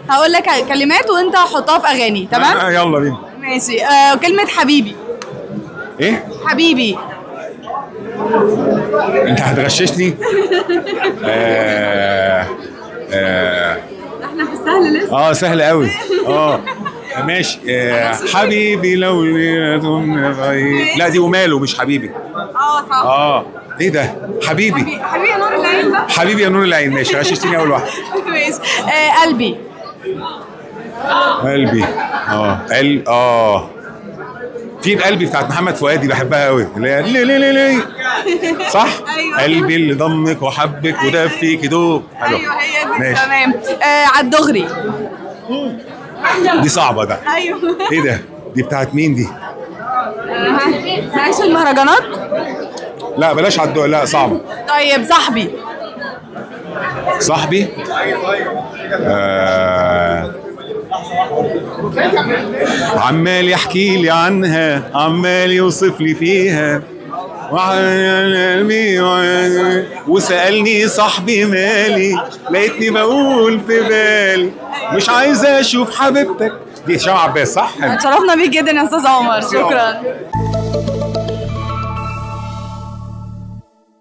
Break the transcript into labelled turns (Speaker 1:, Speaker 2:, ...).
Speaker 1: هقول لك كلمات وانت حطها في اغاني تمام
Speaker 2: آه، يلا بينا
Speaker 1: ماشي آه كلمه حبيبي
Speaker 2: ايه
Speaker 1: حبيبي
Speaker 2: انت هتغششني آه آه
Speaker 1: احنا في السهل لسه
Speaker 2: اه سهل قوي اه ماشي آه حبيبي لو لا دي وماله مش حبيبي
Speaker 1: اه صح
Speaker 2: اه ايه ده حبيبي
Speaker 1: حبيبي حبيبي يا نور العين ده
Speaker 2: حبيبي يا نور العين ماشي غششتني اول واحده
Speaker 1: ماشي آه قلبي
Speaker 2: قلبي اه قل اه في القلبي بتاعت محمد فؤاد دي بحبها قوي اللي هي لي لي لي لي صح؟
Speaker 1: أيوة.
Speaker 2: قلبي اللي ضمك وحبك وده فيك يدوب حلو
Speaker 1: ايوه هي دي
Speaker 2: ماشي
Speaker 1: تمام آه على الدغري
Speaker 2: دي صعبه ده
Speaker 1: ايوه
Speaker 2: ايه ده؟ دي بتاعت مين دي؟
Speaker 1: معلش المهرجانات
Speaker 2: لا بلاش عدو لا صعبه
Speaker 1: طيب صاحبي
Speaker 2: صاحبي آه عمال يحكي لي عنها عمال يوصف لي فيها وع- وسألني صاحبي مالي لقيتني بقول في بالي مش عايز اشوف حبيبتك دي هشام عباس صح؟
Speaker 1: اتشرفنا بيك جدا يا استاذ عمر شكرا